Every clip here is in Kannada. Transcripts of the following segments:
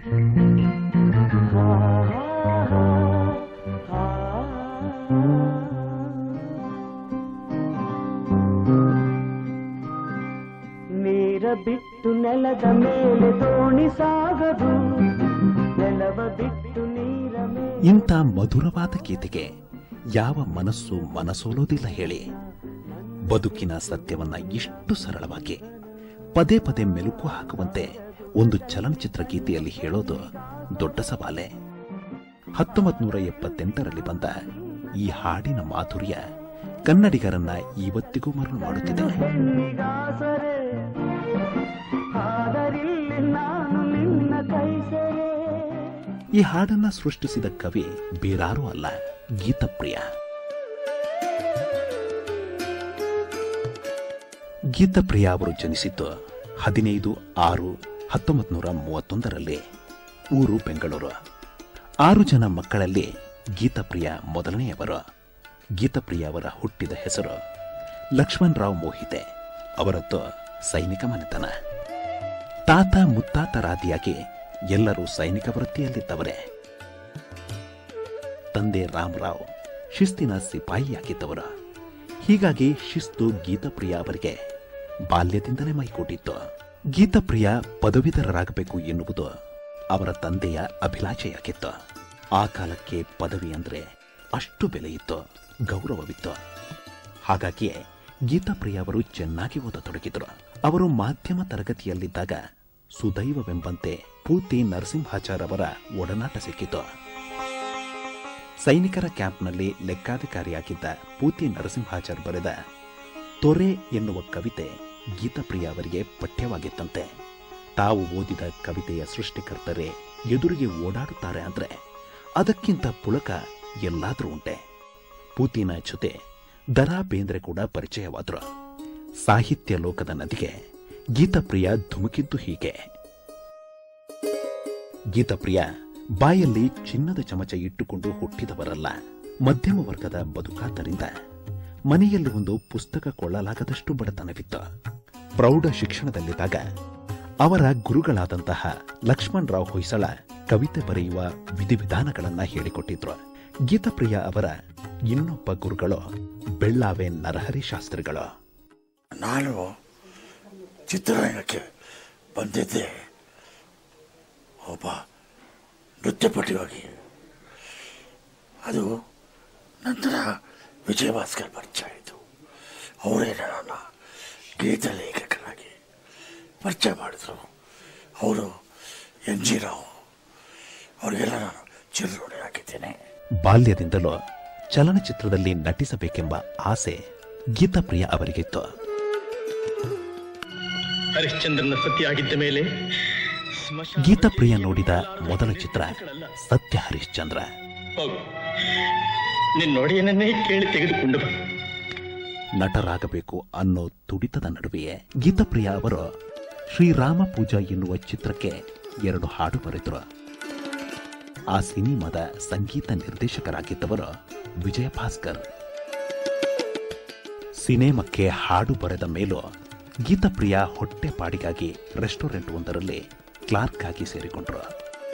ನೀರ ಬಿಟ್ಟು ನೆಲದ ಮೇಲೆ ದೋಣಿ ಸಾಗದು ನೆಲವ ಬಿಟ್ಟು ನೀರ ಮೇಲೆ ಇಂಥ ಮಧುರವಾದ ಗೀತೆಗೆ ಯಾವ ಮನಸ್ಸು ಮನಸೋಲೋದಿಲ್ಲ ಹೇಳಿ ಬದುಕಿನ ಸತ್ಯವನ್ನ ಇಷ್ಟು ಸರಳವಾಗಿ ಪದೇ ಪದೇ ಮೆಲುಕು ಹಾಕುವಂತೆ ಒಂದು ಚಲನಚಿತ್ರ ಗೀತೆಯಲ್ಲಿ ಹೇಳೋದು ದೊಡ್ಡ ಸವಾಲೆ ಹತ್ತೊಂಬತ್ ನೂರ ಎಪ್ಪತ್ತೆಂಟರಲ್ಲಿ ಬಂದ ಈ ಹಾಡಿನ ಮಾಧುರ್ಯ ಕನ್ನಡಿಗರನ್ನ ಇವತ್ತಿಗೂ ಮರಳು ಮಾಡುತ್ತಿದೆ ಹೆಣ್ಣಿಗಾಸರೆ ಆದರಿಲ್ಲಿ ನಾನು ನಿನ್ನ ಕೈ ಸೆರೆ ಈ ಹಾಡನ್ನ ಸೃಷ್ಟಿಸಿದ ಕವಿ ಬೇರಾರೂ ಅಲ್ಲ ಗೀತಪ್ರಿಯ ಗೀತಪ್ರಿಯ ಅವರು ಜನಿಸಿದ್ದು ಹದಿನೈದು ಆರು ಹತ್ತೊಂಬತ್ತು ನೂರ ಮೂವತ್ತೊಂದರಲ್ಲಿ ಊರು ಬೆಂಗಳೂರು ಆರು ಜನ ಮಕ್ಕಳಲ್ಲಿ ಗೀತಪ್ರಿಯ ಮೊದಲನೆಯವರು ಗೀತಪ್ರಿಯ ಅವರ ಹುಟ್ಟಿದ ಹೆಸರು ಲಕ್ಷ್ಮಣ್ ರಾವ್ ಮೋಹಿತೆ ಅವರದ್ದು ಸೈನಿಕ ಮನೆತನ ತಾತ ಮುತ್ತಾತರಾದಿಯಾಗಿ ಎಲ್ಲರೂ ಸೈನಿಕ ವೃತ್ತಿಯಲ್ಲಿದ್ದವರೇ ತಂದೆ ರಾಮರಾವ್ ಶಿಸ್ತಿನ ಸಿಪಾಯಿಯಾಗಿದ್ದವರು ಹೀಗಾಗಿ ಶಿಸ್ತು ಗೀತಪ್ರಿಯ ಅವರಿಗೆ ಬಾಲ್ಯದಿಂದಲೇ ಮೈಕೊಟ್ಟಿತ್ತು ಗೀತಪ್ರಿಯ ಪದವೀಧರರಾಗಬೇಕು ಎನ್ನುವುದು ಅವರ ತಂದೆಯ ಅಭಿಲಾಷೆಯಾಗಿತ್ತು ಆ ಕಾಲಕ್ಕೆ ಪದವಿ ಅಂದ್ರೆ ಅಷ್ಟು ಬೆಲೆ ಇತ್ತು ಗೌರವವಿತ್ತು ಹಾಗಾಗಿಯೇ ಗೀತಾಪ್ರಿಯ ಅವರು ಚೆನ್ನಾಗಿ ಓದತೊಡಗಿದರು ಅವರು ಮಾಧ್ಯಮ ತರಗತಿಯಲ್ಲಿದ್ದಾಗ ಸುದೈವವೆಂಬಂತೆ ಪೂತಿ ನರಸಿಂಹಾಚಾರ್ ಅವರ ಒಡನಾಟ ಸಿಕ್ಕಿತು ಸೈನಿಕರ ಕ್ಯಾಂಪ್ನಲ್ಲಿ ಲೆಕ್ಕಾಧಿಕಾರಿಯಾಗಿದ್ದ ಪೂತಿ ನರಸಿಂಹಾಚಾರ್ ಬರೆದ ತೊರೆ ಎನ್ನುವ ಕವಿತೆ ಗೀತಪ್ರಿಯ ಅವರಿಗೆ ಪಠ್ಯವಾಗಿತ್ತಂತೆ ತಾವು ಓದಿದ ಕವಿತೆಯ ಸೃಷ್ಟಿಕರ್ತರೇ ಎದುರಿಗೆ ಓಡಾಡುತ್ತಾರೆ ಅಂದ್ರೆ ಅದಕ್ಕಿಂತ ಪುಳಕ ಎಲ್ಲಾದ್ರೂ ಉಂಟೆ ಪೂತಿನ ಜೊತೆ ದರಾ ಬೇಂದ್ರೆ ಕೂಡ ಪರಿಚಯವಾದ್ರು ಸಾಹಿತ್ಯ ಲೋಕದ ನದಿಗೆ ಗೀತಪ್ರಿಯ ಧುಮುಕಿದ್ದು ಹೀಗೆ ಗೀತಪ್ರಿಯ ಬಾಯಲ್ಲಿ ಚಿನ್ನದ ಚಮಚ ಇಟ್ಟುಕೊಂಡು ಹುಟ್ಟಿದವರಲ್ಲ ಮಧ್ಯಮ ವರ್ಗದ ಬದುಕಾದ್ದರಿಂದ ಮನೆಯಲ್ಲಿ ಒಂದು ಪುಸ್ತಕ ಕೊಳ್ಳಲಾಗದಷ್ಟು ಬಡತನವಿತ್ತು ಪ್ರೌಢ ಶಿಕ್ಷಣದಲ್ಲಿದ್ದಾಗ ಅವರ ಗುರುಗಳಾದಂತಹ ಲಕ್ಷ್ಮಣ್ ರಾವ್ ಹೊಯ್ಸಳ ಕವಿತೆ ಬರೆಯುವ ವಿಧಿವಿಧಾನಗಳನ್ನ ಹೇಳಿಕೊಟ್ಟಿದ್ರು ಗೀತಪ್ರಿಯ ಅವರ ಇನ್ನೊಬ್ಬ ಗುರುಗಳು ಬೆಳ್ಳಾವೆ ನರಹರಿ ಶಾಸ್ತ್ರಿಗಳು ನಾನು ಚಿತ್ರರಂಗಕ್ಕೆ ಬಂದಿದ್ದೆ ಒಬ್ಬ ನೃತ್ಯಪಟುವಾಗಿ ಅದು ನಂತರ ವಿಜಯ ಭಾಸ್ಕರ್ ಪರಿಚಯ ಆಯಿತು ಅವರೇ ನನ್ನ ಗೀತ ಲೇಖಕನಾಗಿ ಪರಿಚಯ ಮಾಡಿದ್ರು ಅವರು ಎನ್ ಜಿ ರಾವ್ ಅವರಿಗೆಲ್ಲ ನಾನು ಚಿರಋಣಿ ಹಾಕಿದ್ದೇನೆ ಬಾಲ್ಯದಿಂದಲೂ ಚಲನಚಿತ್ರದಲ್ಲಿ ನಟಿಸಬೇಕೆಂಬ ಆಸೆ ಗೀತಪ್ರಿಯ ಅವರಿಗಿತ್ತು ಹರಿಶ್ಚಂದ್ರನ ಸತಿಯಾಗಿದ್ದ ಮೇಲೆ ಗೀತಪ್ರಿಯ ನೋಡಿದ ಮೊದಲ ಚಿತ್ರ ಸತ್ಯ ಹರಿಶ್ಚಂದ್ರ ಹೋಗು ನಿನ್ನೊಡೆಯನನ್ನೇ ಕೇಳಿ ತೆಗೆದುಕೊಂಡು ಬಾ ನಟರಾಗಬೇಕು ಅನ್ನೋ ತುಡಿತದ ನಡುವೆಯೇ ಗೀತಪ್ರಿಯ ಅವರು ಶ್ರೀರಾಮ ಪೂಜಾ ಎನ್ನುವ ಚಿತ್ರಕ್ಕೆ ಎರಡು ಹಾಡು ಬರೆದರು ಆ ಸಿನಿಮಾದ ಸಂಗೀತ ನಿರ್ದೇಶಕರಾಗಿದ್ದವರು ವಿಜಯ ಭಾಸ್ಕರ್ ಸಿನೆಮಾಕ್ಕೆ ಹಾಡು ಬರೆದ ಮೇಲೂ ಗೀತಪ್ರಿಯ ಹೊಟ್ಟೆಪಾಡಿಗಾಗಿ ರೆಸ್ಟೋರೆಂಟ್ ಒಂದರಲ್ಲಿ ಕ್ಲಾರ್ಕ್ ಆಗಿ ಸೇರಿಕೊಂಡ್ರು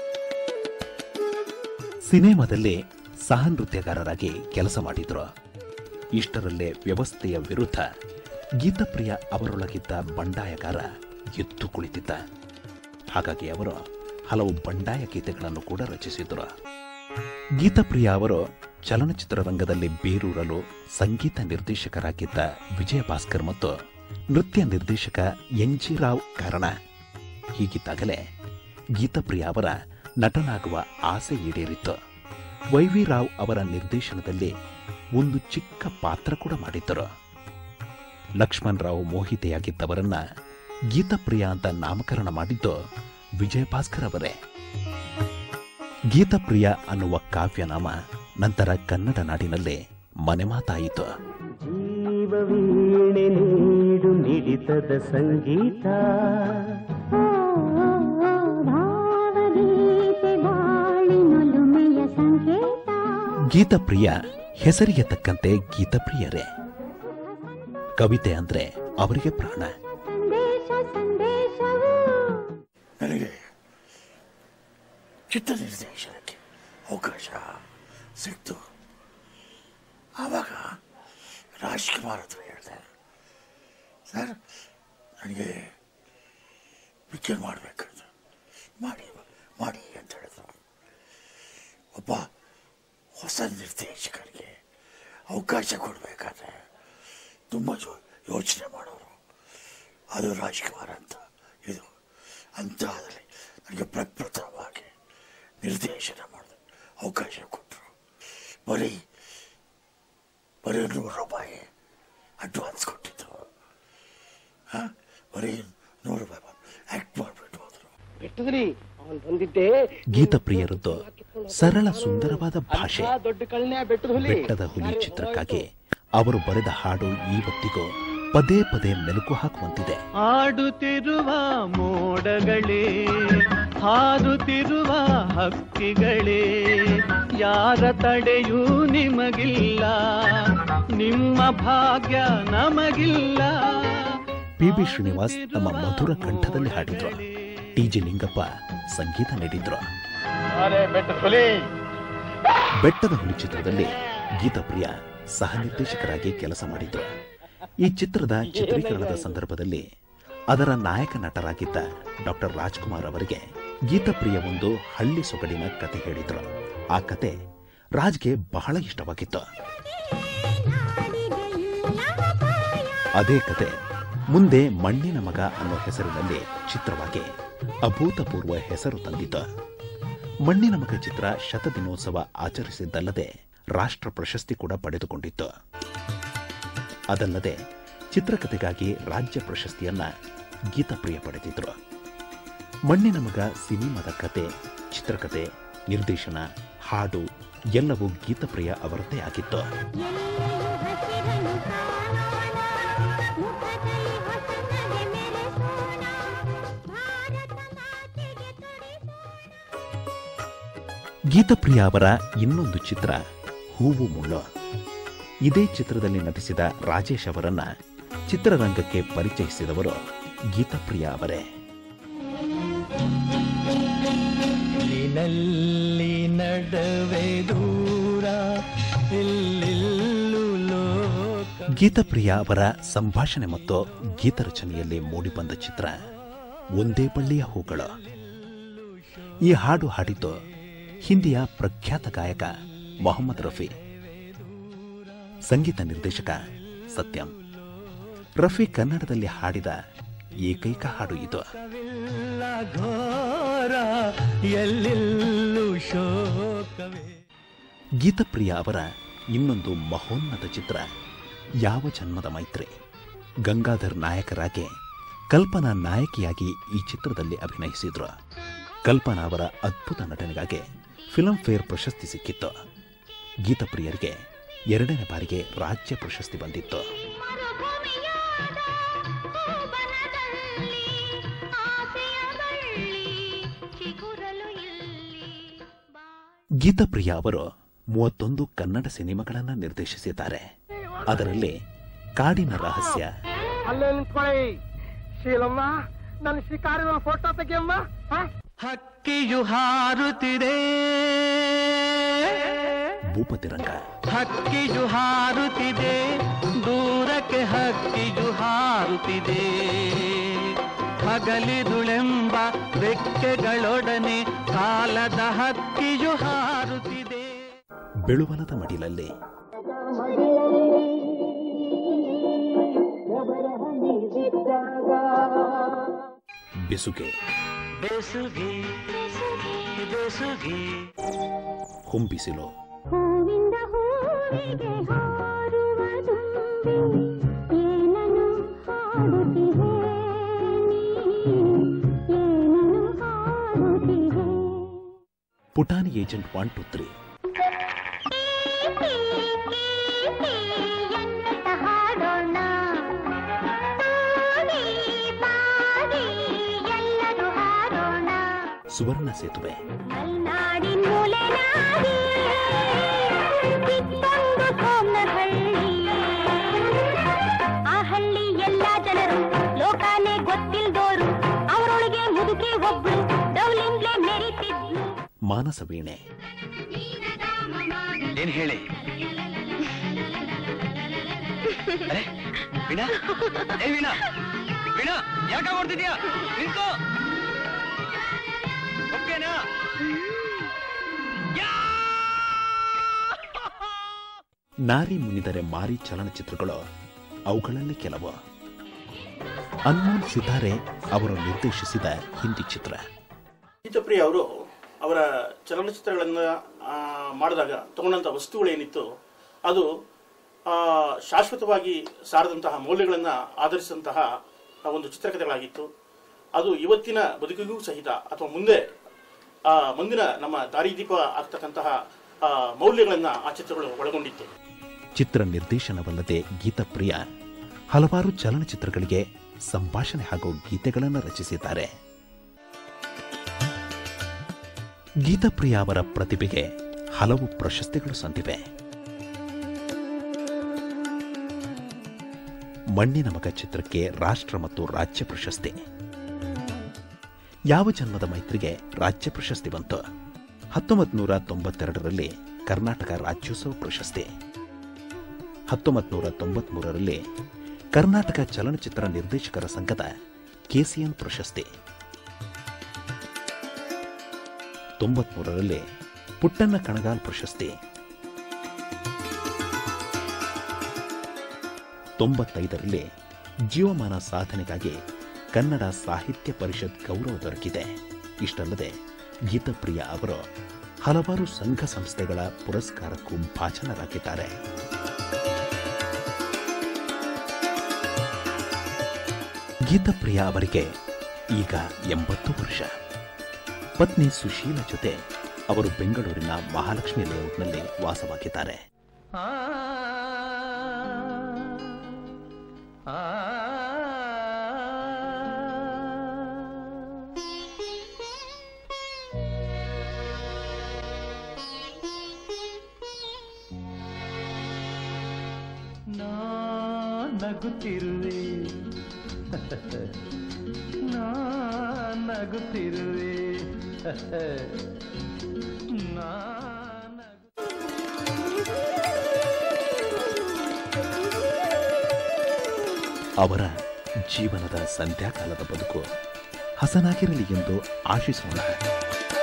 ಸಿನೆಮಾದಲ್ಲಿ ಸಹ ನೃತ್ಯಗಾರರಾಗಿ ಕೆಲಸ ಮಾಡಿದ್ರು ಇಷ್ಟರಲ್ಲೇ ವ್ಯವಸ್ಥೆಯ ವಿರುದ್ಧ ಗೀತಪ್ರಿಯ ಅವರೊಳಗಿದ್ದ ಬಂಡಾಯಗಾರ ಎದ್ದು ಕುಳಿತಿದ್ದ ಹಾಗಾಗಿ ಅವರು ಹಲವು ಬಂಡಾಯ ಗೀತೆಗಳನ್ನು ಕೂಡ ರಚಿಸಿದರು ಗೀತಪ್ರಿಯ ಅವರು ಚಲನಚಿತ್ರ ರಂಗದಲ್ಲಿ ಬೇರೂರಲು ಸಂಗೀತ ನಿರ್ದೇಶಕರಾಗಿದ್ದ ವಿಜಯ ಭಾಸ್ಕರ್ ಮತ್ತು ನೃತ್ಯ ನಿರ್ದೇಶಕ ಎನ್ ಜಿ ರಾವ್ ಕಾರಣ ಹೀಗಿದ್ದಾಗಲೇ ಗೀತಪ್ರಿಯ ಅವರ ನಟನಾಗುವ ಆಸೆ ಈಡೇರಿತ್ತು ವೈ ವಿ ರಾವ್ ಅವರ ನಿರ್ದೇಶನದಲ್ಲಿ ಒಂದು ಚಿಕ್ಕ ಪಾತ್ರ ಕೂಡ ಮಾಡಿದ್ದರು ಲಕ್ಷ್ಮಣ್ ರಾವ್ ಮೋಹಿತೆಯಾಗಿದ್ದವರನ್ನ ಗೀತಪ್ರಿಯ ಅಂತ ನಾಮಕರಣ ಮಾಡಿದ್ದು ವಿಜಯ ಭಾಸ್ಕರ್ ಅವರೇ ಗೀತಪ್ರಿಯ ಅನ್ನುವ ಕಾವ್ಯನಾಮ ನಂತರ ಕನ್ನಡ ನಾಡಿನಲ್ಲಿ ಮನೆಮಾತಾಯಿತು ಜೀವವೀಣೆ ನೀಡು ಮಿಡಿತದ ಸಂಗೀತ ಭಾವಗೀತೆ ಬಾಳಿನೊಲುಮೆಯ ಸಂಕೇತ ಗೀತಪ್ರಿಯ ಹೆಸರಿಗೆ ತಕ್ಕಂತೆ ಗೀತಪ್ರಿಯರೇ ಕವಿತೆ ಅಂದ್ರೆ ಅವರಿಗೆ ಪ್ರಾಣ ಸಂದೇಶ ಸಂದೇಶವು ನನಗೆ ಚಿತ್ರ ನಿರ್ದೇಶನಕ್ಕೆ ಅವಕಾಶ ಸಿಕ್ತು ಆವಾಗ ರಾಜ್ಕುಮಾರ್ ಹತ್ರ ಹೇಳಿದೆ ಸರ್ ನನಗೆ ಪಿಕ್ಚರ್ ಮಾಡಬೇಕಂತ ಮಾಡಿ ಮಾಡಿ ಅಂತ ಹೇಳಿದ್ರು ಒಬ್ಬ ಹೊಸ ನಿರ್ದೇಶಕರಿಗೆ ಅವಕಾಶ ಕೊಡಬೇಕಾದ್ರೆ ತುಂಬ ಯೋ ಯೋಚನೆ ಮಾಡೋರು ಅದು ರಾಜ್ಕುಮಾರ್ ಅಂತ ಇದು ಅಂತ ಅದರಲ್ಲಿ ನನಗೆ ಪ್ರಪ್ರಥಮವಾಗಿ ನಿರ್ದೇಶನ ಮಾಡಿದ ಅವಕಾಶ ಕೊಟ್ಟರು ಬರೀ ಬರೀ ನೂರು ರೂಪಾಯಿ ಅಡ್ವಾನ್ಸ್ ಕೊಟ್ಟಿದ್ದು ಹಾಂ ಬರೀ ನೂರು ರೂಪಾಯಿ ಆ್ಯಕ್ಟ್ ಮಾಡಿಬಿಟ್ಟು ಹೋದರು ಬೆಟ್ಟದಲ್ಲಿ ಅವನು ಬಂದಿದ್ದೆ ಗೀತಪ್ರಿಯರದ್ದು ಸರಳ ಸುಂದರವಾದ ಭಾಷೆ ದೊಡ್ಡ ಕಳ್ನೆ ಬೆಟ್ಟದ ಹುಲಿ ಬೆಟ್ಟದ ಹುಲಿ ಚಿತ್ರಕ್ಕಾಗಿ ಅವರು ಬರೆದ ಹಾಡು ಇವತ್ತಿಗೂ ಪದೇ ಪದೇ ಮೆಲುಕು ಹಾಕುವಂತಿದೆ ಆಡುತ್ತಿರುವ ಮೋಡಗಳೇ ಹಾರುತ್ತಿರುವ ಹಕ್ಕಿಗಳೇ ಯಾರ ತಡೆಯೂ ನಿಮಗಿಲ್ಲ ನಿಮ್ಮ ಭಾಗ್ಯ ನಮಗಿಲ್ಲ ಪಿ ಬಿ ಶ್ರೀನಿವಾಸ್ ತಮ್ಮ ಮಧುರ ಕಂಠದಲ್ಲಿ ಹಾಡಿದ್ರು ಟಿ ಜಿ ಲಿಂಗಪ್ಪ ಸಂಗೀತ ನೀಡಿದ್ರು ಅರೆ ಬೆಟ್ಟದ ಹುಲಿ ಬೆಟ್ಟದ ಹುಲಿ ಚಿತ್ರದಲ್ಲಿ ಗೀತಪ್ರಿಯ ಸಹ ನಿರ್ದೇಶಕರಾಗಿ ಕೆಲಸ ಮಾಡಿದ್ರು ಈ ಚಿತ್ರದ ಚಿತ್ರೀಕರಣದ ಸಂದರ್ಭದಲ್ಲಿ ಅದರ ನಾಯಕ ನಟರಾಗಿದ್ದ ಡಾಕ್ಟರ್ ರಾಜ್ಕುಮಾರ್ ಅವರಿಗೆ ಗೀತಪ್ರಿಯ ಒಂದು ಹಳ್ಳಿ ಸೊಗಡಿನ ಕತೆ ಹೇಳಿದ್ರು ಆ ಕತೆ ರಾಜ್ಗೆ ಬಹಳ ಇಷ್ಟವಾಗಿತ್ತು ಅದೇ ಕತೆ ಮುಂದೆ ಮಣ್ಣಿನ ಮಗ ಅನ್ನೋ ಹೆಸರಿನಲ್ಲಿ ಚಿತ್ರವಾಗಿ ಅಭೂತಪೂರ್ವ ಹೆಸರು ತಂದಿತು ಮಣ್ಣಿನ ಮಗ ಚಿತ್ರ ಶತದಿನೋತ್ಸವ ಆಚರಿಸಿದ್ದಲ್ಲದೆ ರಾಷ್ಟ್ರ ಪ್ರಶಸ್ತಿ ಕೂಡ ಪಡೆದುಕೊಂಡಿತ್ತು ಅದಲ್ಲದೆ ಚಿತ್ರಕಥೆಗಾಗಿ ರಾಜ್ಯ ಪ್ರಶಸ್ತಿಯನ್ನ ಗೀತಪ್ರಿಯ ಪಡೆದಿದ್ರು ಮಣ್ಣಿನ ಮಗ ಸಿನಿಮಾದ ಕತೆ ಚಿತ್ರಕಥೆ ನಿರ್ದೇಶನ ಹಾಡು ಎಲ್ಲವೂ ಗೀತಪ್ರಿಯ ಅವರದ್ದೇ ಆಗಿತ್ತು ಗೀತಪ್ರಿಯ ಅವರ ಇನ್ನೊಂದು ಚಿತ್ರ ಹೂವು ಮುಳ್ಳು ಇದೇ ಚಿತ್ರದಲ್ಲಿ ನಟಿಸಿದ ರಾಜೇಶ್ ಅವರನ್ನ ಚಿತ್ರರಂಗಕ್ಕೆ ಪರಿಚಯಿಸಿದವರು ಗೀತಪ್ರಿಯ ಅವರೇ ನಿನಲ್ಲಿ ನಡುವೆ ದೂರ ಇಲ್ಲಿಲ್ಲೂ ಲೋಕ ಗೀತಪ್ರಿಯ ಅವರ ಸಂಭಾಷಣೆ ಮತ್ತು ಗೀತರಚನೆಯಲ್ಲಿ ಮೂಡಿಬಂದ ಚಿತ್ರ ಒಂದೇ ಬಳ್ಳಿಯ ಹೂಗಳು ಈ ಹಾಡು ಹಾಡಿದ್ದು ಹಿಂದಿಯ ಪ್ರಖ್ಯಾತ ಗಾಯಕ ಮೊಹಮ್ಮದ್ ರಫಿ ಸಂಗೀತ ನಿರ್ದೇಶಕ ಸತ್ಯಂ ರಫಿ ಕನ್ನಡದಲ್ಲಿ ಹಾಡಿದ ಏಕೈಕ ಹಾಡು ಇದು ಇಲ್ಲ ಘೋರ ಎಲ್ಲೆಲ್ಲೂ ಶೋಕವೇ ಗೀತಪ್ರಿಯ ಅವರ ಇನ್ನೊಂದು ಮಹೋನ್ನತ ಚಿತ್ರ ಯಾವ ಜನ್ಮದ ಮೈತ್ರಿ ಗಂಗಾಧರ್ ನಾಯಕರಾಗಿ ಕಲ್ಪನಾ ನಾಯಕಿಯಾಗಿ ಈ ಚಿತ್ರದಲ್ಲಿ ಅಭಿನಯಿಸಿದ್ರು ಕಲ್ಪನಾ ಅವರ ಅದ್ಭುತ ನಟನೆಗಾಗಿ ಫಿಲ್ಮ್ ಫೇರ್ ಪ್ರಶಸ್ತಿ ಸಿಕ್ಕಿತ್ತು ಗೀತಪ್ರಿಯರಿಗೆ ಎರಡನೇ ಬಾರಿಗೆ ರಾಜ್ಯ ಪ್ರಶಸ್ತಿ ಬಂದಿತ್ತು ಗೀತಪ್ರಿಯ ಅವರು ಮೂವತ್ತೊಂದು ಕನ್ನಡ ಸಿನಿಮಾಗಳನ್ನು ನಿರ್ದೇಶಿಸಿದ್ದಾರೆ ಅದರಲ್ಲಿ ಕಾಡಿನ ರಹಸ್ಯ ಅಲ್ಲೇ ನಿಂತ್ಕೊಳ್ಳಿ ಶೀಲಮ್ಮ ನನ್ನ ಶಿಕಾರಿನ ಫೋಟೋ ತೆಗಿಯಮ್ಮ ಹ? ಹಕ್ಕಿಯು ಹಾರುತ್ತಿದೆ ಭೂಪತಿರಂಗ ಹಕ್ಕಿಯು ಹಾರುತ್ತಿದೆ ದೂರಕ್ಕೆ ಹಕ್ಕಿಯು ಹಾರುತ್ತಿದೆ ಹಗಲಿರುಳೆಂಬ ರೆಕ್ಕೆಗಳೊಡನೆ ಕಾಲದ ಹಕ್ಕಿಯು ಹಾರುತ್ತಿದೆ ಬೆಳುವಲದ ಮಡಿಲಲ್ಲಿ ಬೆಸುಗೆ ಬೆಸುಗೆ ಬೆಸುಗೆ ಹೊಂಬಿಸಿಲು ಹೂವಿಂದ ಹೂವಿಗೆ ಹಾರುವ ದುಂಬಿ ಏನನು ಹಾಡುತ್ತಿದೆ ನೀ ಏನನು ಹಾಡುತ್ತಿದೆ ಪುಟಾಣಿ ಏಜೆಂಟ್ ಒನ್ ಟು ತ್ರೀ ಎನ್ನುತ್ತ ಹಾಡೋಣ ಬಾಗಿ, ಬಾಗಿ, ಎಲ್ಲರೂ ಹಾಡೋಣ ಸುವರ್ಣ ಸೇತುವೆ ಮಲ್ನಾಡಿನ ಮೂಲೆನಾಡಿ ಕಿತ್ತೊಂದು ಕೋಮನಹಳ್ಳಿ ಆ ಹಳ್ಳಿ ಎಲ್ಲಾ ಜನರು ಲೋಕಾನೇ ಗೊತ್ತಿಲ್ದೋರು ಅವರೊಳಗೆ ಮುದುಕಿ ಒಬ್ಳು ಡೌಲಿಂಗ್ಲೆ ಮೆರಿತಿದ್ಲು ಮಾನಸ ವೀಣೆ ಏನ್ ಹೇಳಿ ಅರೆ, ವೀಣಾ ಏ ವೀಣಾ ವೀಣಾ ಯಾಕ ಓಡ್ತಿದ್ಯಾ ನಿಂತ್ಕೋ ಓಕೆನಾ ನಾರಿ ಮುನಿದರೆ ಮಾರಿ ಚಲನಚಿತ್ರಗಳು ಅವುಗಳಲ್ಲಿ ಕೆಲವು ಅನ್ಮೋಲ್ ಸಿತಾರೆ ಅವರು ನಿರ್ದೇಶಿಸಿದ ಹಿಂದಿ ಚಿತ್ರ ಗೀತಪ್ರಿಯ ಅವರು ಅವರ ಚಲನಚಿತ್ರಗಳನ್ನು ಆ, ಮಾಡಿದಾಗ ತಗೊಂಡಂಥ ವಸ್ತುಗಳೇನಿತ್ತು ಅದು ಆ, ಶಾಶ್ವತವಾಗಿ ಸಾರದಂತಹ ಮೌಲ್ಯಗಳನ್ನು ಆಧರಿಸಿದಂತಹ ಆ ಒಂದು ಚಿತ್ರಕಥೆಗಳಾಗಿತ್ತು ಅದು ಇವತ್ತಿನ ಬದುಕಿಗೂ ಸಹಿತ ಅಥವಾ ಮುಂದೆ ಆ, ಮುಂದಿನ ನಮ್ಮ ದಾರಿದೀಪ ಆಗ್ತಕ್ಕಂತಹ ಆ, ಮೌಲ್ಯಗಳನ್ನು ಆ ಚಿತ್ರಗಳು ಒಳಗೊಂಡಿತ್ತು ಚಿತ್ರ ನಿರ್ದೇಶನವಲ್ಲದೆ ಗೀತಪ್ರಿಯ ಹಲವಾರು ಚಲನಚಿತ್ರಗಳಿಗೆ ಸಂಭಾಷಣೆ ಹಾಗೂ ಗೀತೆಗಳನ್ನು ರಚಿಸಿದ್ದಾರೆ ಗೀತಪ್ರಿಯ ಅವರ ಪ್ರತಿಭೆಗೆ ಹಲವು ಪ್ರಶಸ್ತಿಗಳು ಸಂದಿವೆ ಮಣ್ಣಿನ ಮಗ ಚಿತ್ರಕ್ಕೆ ರಾಷ್ಟ್ರ ಮತ್ತು ರಾಜ್ಯ ಪ್ರಶಸ್ತಿ ಯಾವ ಜನ್ಮದ ಮೈತ್ರಿಗೆ ರಾಜ್ಯ ಪ್ರಶಸ್ತಿ ಬಂತು ಹತ್ತೊಂಬತ್ತು ನೂರ ತೊಂಬತ್ತೆರಡರಲ್ಲಿ ಕರ್ನಾಟಕ ರಾಜ್ಯೋತ್ಸವ ಪ್ರಶಸ್ತಿ ಹತ್ತೊಂಬತ್ತು ನೂರ ತೊಂಬತ್ಮೂರರಲ್ಲಿ ಕರ್ನಾಟಕ ಚಲನಚಿತ್ರ ನಿರ್ದೇಶಕರ ಸಂಘದ ಕೆಸಿಎನ್ ಪ್ರಶಸ್ತಿ ತೊಂಬತ್ಮೂರರಲ್ಲಿ ಪುಟ್ಟಣ್ಣ ಕಣಗಾಲ್ ಪ್ರಶಸ್ತಿ ತೊಂಬತ್ತೈದರಲ್ಲಿ ಜೀವಮಾನ ಸಾಧನೆಗಾಗಿ ಕನ್ನಡ ಸಾಹಿತ್ಯ ಪರಿಷತ್ ಗೌರವ ದೊರಕಿದೆ ಇಷ್ಟಲ್ಲದೆ ಗೀತಪ್ರಿಯ ಅವರು ಹಲವಾರು ಸಂಘ ಸಂಸ್ಥೆಗಳ ಪುರಸ್ಕಾರಕ್ಕೂ ಭಾಜನರಾಗಿದ್ದಾರೆ ಗೀತಪ್ರಿಯ ಅವರಿಗೆ ಈಗ ಎಂಬತ್ತು ವರ್ಷ ಪತ್ನಿ ಸುಶೀಲ ಜೊತೆ ಅವರು ಬೆಂಗಳೂರಿನ ಮಹಾಲಕ್ಷ್ಮಿ ಲೇಔಟ್ನಲ್ಲಿ ವಾಸವಾಗಿದ್ದಾರೆ ಆ ಆ ನಾ ನಗುತ್ತಿರುವೆ ನಾ ನಗುತ್ತಿರುವೆ ನಾ ನಗು ಅವರ ಜೀವನದ ಸಂಧ್ಯಾಕಾಲದ ಬದುಕು ಹಸನಾಗಿರಲಿ ಎಂದು ಆಶಿಸೋಣ